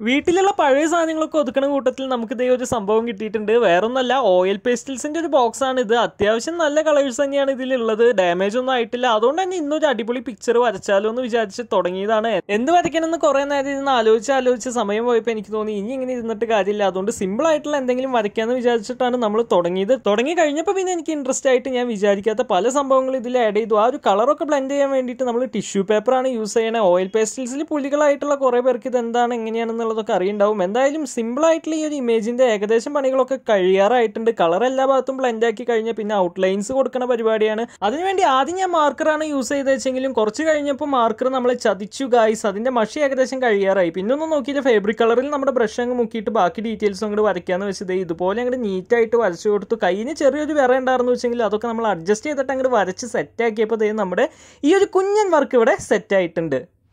വീട്ടിലുള്ള പഴയ സാധനങ്ങളൊക്കെ ഒതുക്കണ കൂട്ടത്തിൽ നമുക്ക് ഇതേ ഒരു സംഭവം കിട്ടിയിട്ടുണ്ട് വേറൊന്നല്ല ഓയിൽ പേസ്റ്റൽസിന്റെ ഒരു ബോക്സ് ആണ് ഇത് അത്യാവശ്യം നല്ല കളേഴ്സ് തന്നെയാണ് ഇതിലുള്ളത് ഡാമേജ് ഒന്നും ആയിട്ടില്ല അതുകൊണ്ട് തന്നെ ഇന്നൊരു അടിപൊളി പിക്ചർ വരച്ചാലോ എന്ന് വിചാരിച്ച് തുടങ്ങിയതാണ് എന്ത് വരയ്ക്കണമെന്ന് കുറെ നേരം ഇരുന്ന് ആലോചിച്ച് ആലോചിച്ച് സമയം പോയപ്പോൾ എനിക്ക് തോന്നി ഇനി ഇങ്ങനെ ഇരുന്നിട്ട് കാര്യമില്ല അതുകൊണ്ട് സിമ്പിൾ ആയിട്ടുള്ള എന്തെങ്കിലും വരയ്ക്കാന്ന് വിചാരിച്ചിട്ടാണ് നമ്മൾ തുടങ്ങിയത് തുടങ്ങി കഴിഞ്ഞപ്പോൾ പിന്നെ എനിക്ക് ഇൻട്രസ്റ്റ് ആയിട്ട് ഞാൻ വിചാരിക്കാത്ത പല സംഭവങ്ങളും ഇതിൽ ആഡ് ചെയ്തു ആ ഒരു കളറൊക്കെ ബ്ലെൻഡ് ചെയ്യാൻ വേണ്ടിയിട്ട് നമ്മൾ ടിഷ്യൂ പേപ്പറാണ് യൂസ് ചെയ്യണത് ഓയിൽ പേസ്റ്റൽസിൽ പുലികളായിട്ടുള്ള കുറേ പേർക്ക് ഇത് എന്താണ് എങ്ങനെയാണെന്നുള്ളതൊക്കെ അറിയുണ്ടാവും എന്തായാലും സിമ്പിൾ ആയിട്ടുള്ള ഈ ഒരു ഇമേജിന്റെ ഏകദേശം പണികളൊക്കെ കഴിയാറായിട്ടുണ്ട് കളർ എല്ലാ ഭാഗത്തും ബ്ലെൻഡ് ആക്കി കഴിഞ്ഞാൽ പിന്നെ ഔട്ട്ലൈൻസ് കൊടുക്കുന്ന പരിപാടിയാണ് അതിനുവേണ്ടി ആദ്യം ഞാൻ മാർക്കറാണ് യൂസ് ചെയ്ത് വെച്ചെങ്കിലും കുറച്ച് കഴിഞ്ഞപ്പോൾ മാർക്കർ നമ്മളെ ചതിച്ചു ഗായ്സ് അതിന്റെ മഷി ഏകദേശം കഴിയാറായി പിന്നെ ഒന്നും നോക്കിയില്ല ഫേബ്രിക് കളറിൽ നമ്മുടെ ബ്രഷ് അങ്ങ് മുക്കിയിട്ട് ബാക്കി ഡീറ്റെയിൽസ് അങ്ങോട്ട് വരയ്ക്കാന്ന് വെച്ചത് ഇതുപോലെ അങ്ങോട്ട് നീറ്റായിട്ട് വരച്ചു കൊടുത്തു കയ്യിന് ചെറിയൊരു വിറ ഉണ്ടായിരുന്നു വെച്ചെങ്കിൽ അതൊക്കെ നമ്മൾ അഡ്ജസ്റ്റ് ചെയ്തിട്ട് അങ്ങോട്ട് വരച്ച് സെറ്റ് ആക്കിയപ്പോൾ ദേ നമ്മുടെ ഈ ഒരു കുഞ്ഞൻ വർക്ക് ഇവിടെ സെറ്റ് ആയിട്ടുണ്ട്